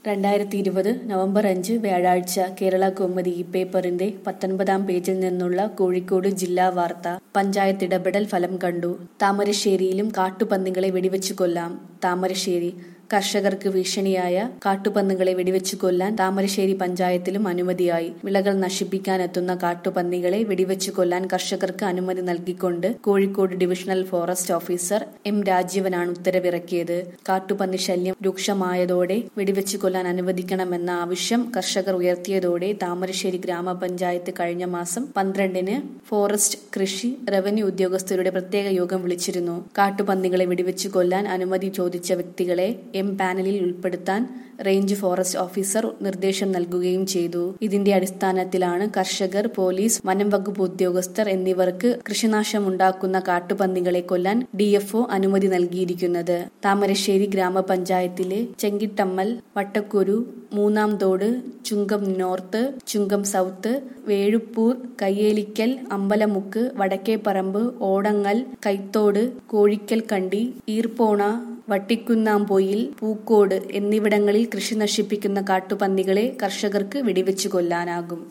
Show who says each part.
Speaker 1: രണ്ടായിരത്തി ഇരുപത് നവംബർ അഞ്ച് വ്യാഴാഴ്ച കേരള കൗമുദി ഈ പേപ്പറിന്റെ പത്തൊൻപതാം പേജിൽ നിന്നുള്ള കോഴിക്കോട് ജില്ലാ വാർത്ത പഞ്ചായത്ത് ഇടപെടൽ ഫലം കണ്ടു താമരശ്ശേരിയിലും കാട്ടുപന്നികളെ വെടിവെച്ചു കൊല്ലാം താമരശ്ശേരി കർഷകർക്ക് ഭീഷണിയായ കാട്ടുപന്നികളെ വെടിവെച്ചു കൊല്ലാൻ താമരശ്ശേരി പഞ്ചായത്തിലും അനുമതിയായി വിളകൾ നശിപ്പിക്കാനെത്തുന്ന കാട്ടുപന്നികളെ വെടിവെച്ചു കൊല്ലാൻ കർഷകർക്ക് അനുമതി നൽകിക്കൊണ്ട് Kozhikode divisional forest officer M രാജീവനാണ് ഉത്തരവിറക്കിയത് കാട്ടുപന്നി ശല്യം രൂക്ഷമായതോടെ വെടിവെച്ചു കൊല്ലാൻ അനുവദിക്കണമെന്ന ആവശ്യം കർഷകർ ഉയർത്തിയതോടെ താമരശ്ശേരി ഗ്രാമപഞ്ചായത്ത് കഴിഞ്ഞ മാസം പന്ത്രണ്ടിന് ഫോറസ്റ്റ് കൃഷി റവന്യൂ ഉദ്യോഗസ്ഥരുടെ പ്രത്യേക യോഗം വിളിച്ചിരുന്നു കാട്ടുപന്നികളെ വെടിവെച്ചു കൊല്ലാൻ അനുമതി ചോദിച്ച വ്യക്തികളെ എം പാനലിൽ ഉൾപ്പെടുത്താൻ റേഞ്ച് ഫോറസ്റ്റ് ഓഫീസർ നിർദ്ദേശം നൽകുകയും ചെയ്തു ഇതിന്റെ അടിസ്ഥാനത്തിലാണ് കർഷകർ പോലീസ് വനം വകുപ്പ് ഉദ്യോഗസ്ഥർ എന്നിവർക്ക് കൃഷിനാശമുണ്ടാക്കുന്ന കാട്ടുപന്നികളെ കൊല്ലാൻ ഡിഎഫ്ഒ അനുമതി നൽകിയിരിക്കുന്നത് താമരശ്ശേരി ഗ്രാമപഞ്ചായത്തിലെ ചെങ്കിട്ടമ്മൽ വട്ടക്കുരു മൂന്നാം തോട് ചുങ്കം നോർത്ത് ചുങ്കം സൗത്ത് വേഴുപ്പൂർ കയ്യേലിക്കൽ അമ്പലമുക്ക് വടക്കേപ്പറമ്പ് ഓടങ്ങൽ കൈത്തോട് കോഴിക്കൽ കണ്ടി ഈർപ്പോണ വട്ടിക്കുന്നാമ്പൊയിൽ പൂക്കോട് എന്നിവിടങ്ങളിൽ കൃഷി നശിപ്പിക്കുന്ന കാട്ടുപന്നികളെ കർഷകർക്ക് വെടിവെച്ചു കൊല്ലാനാകും